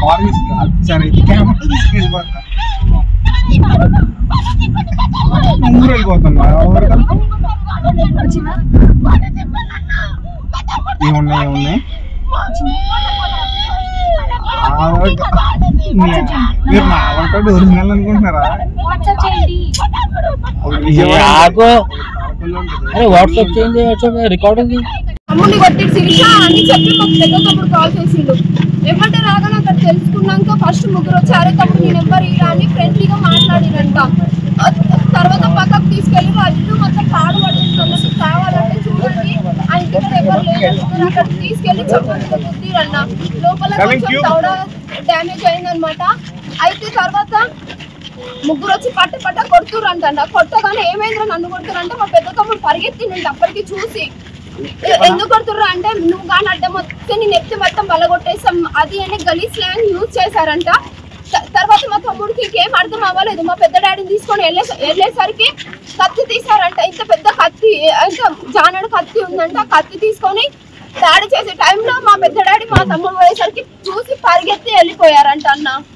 Car తీసుకు సరే camera తీసుకెళ్ళిపోతా ఊరు వెళ్ళిపోతున్నా ఎవరు కనుక ఏమున్నాయి ఏమున్నాయి ఆవిడ- మీ- మీరు నా ఆవిడ ఒరిజినల్ అనుకుంటున్నారా ఆగో అరకుల్లో ఉంటుంది. అరే వాట్సాప్ చేయండి వాట్సాప్ రికార్డ్ ఉంది తమ్ముడిని కొట్టి శిరీష అని చెప్పి మాకు పెద్ద తమ్ముడు కాల్ చేసిండు ఏమంటే రాగానే అక్కడ తెలుసుకున్నాక ఫస్ట్ ముగ్గురు వచ్చారు తమ్ముడు నేను ఎవరు ఇలా అని ఫ్రెండ్లీగా మాట్లాడినంట ఆ తర్వాత పక్కకు తీసుకెళ్ళి వాళ్ళ ఇల్లు మొత్తం పాడుపడుతుంది కావాలంటే చూడండి ఆ ఇంటి దగ్గర ఎవరు లేదు అక్కడ తీసుకెళ్ళి చెప్పండి బుద్ధిరన్న లోపల కొంచెం దౌడ డ్యామేజ్ అయిందనమాట అయితే తర్వాత ముగ్గురు వచ్చి పట్ట పట్ట కొడుతురంట కొట్టగానే ఏమైందిరా నన్ను కొడుతురంటే మా పెద్ద తమ్ముడు పరిగెత్తిండు అప్పటికి చూసి ఎ- ఎందుకు కొడుతుర్రా అంటే నువ్వు కానీ అడ్డం వస్తే నేను ఎత్తి మొత్తం బలగొట్టేస్తాం అది అని గలీ స్లాంగ్ యూజ్ చేశారంట త- తర్వాత మా తమ్ముడికి ఇంకేం అర్థం అవ్వలేదు మా పెద్ద డాడీని తీసుకొని వెళ్ళే వెళ్ళేసరికి కత్తి తీశారంట ఇంత పెద్ద కత్తి ఇంత జానడు కత్తి ఉందంట ఆ కత్తి తీసుకొని దాడి చేసే టైంలో మా పెద్ద డాడీ మా తమ్ముడు పోయేసరికి చూసి పరిగెత్తి వెళ్ళిపోయారంట అన్న